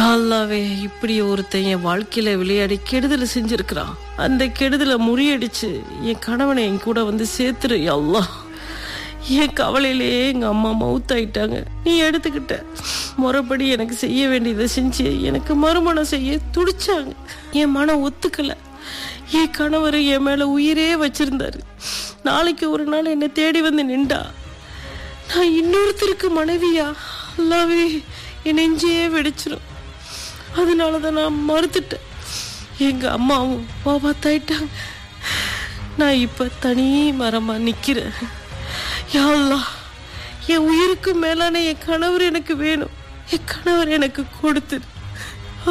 யாழ்லாவே இப்படி ஒருத்தன் என் வாழ்க்கையில விளையாடி கெடுதல் செஞ்சிருக்கிறான் அந்த கெடுதலை முறியடிச்சு என் கணவனை என் கூட வந்து சேர்த்துரு யல்லா என் கவலையிலேயே எங்க அம்மா மவுத் ஆயிட்டாங்க நீ எடுத்துக்கிட்ட முறைப்படி எனக்கு செய்ய வேண்டியதை செஞ்சு எனக்கு மறுமணம் செய்ய துடிச்சாங்க என் மனம் ஒத்துக்கல என் கணவர் என் மேல உயிரே வச்சிருந்தாரு நாளைக்கு ஒரு நாள் என்னை தேடி வந்து நின்றா நான் இன்னொருத்தருக்கு மனைவியா அல்லாவே என் நெஞ்சே வெடிச்சிரும் அதனாலதான் நான் மறுத்துட்டேன் எங்க அம்மாவும் பாபா தாயிட்டாங்க நான் இப்ப தனி மரமா நிக்கிறேன் யா அல்லாஹ், என் உயிருக்கு மேலான என் கணவர் எனக்கு வேணும் என் கணவர் எனக்கு கொடுத்து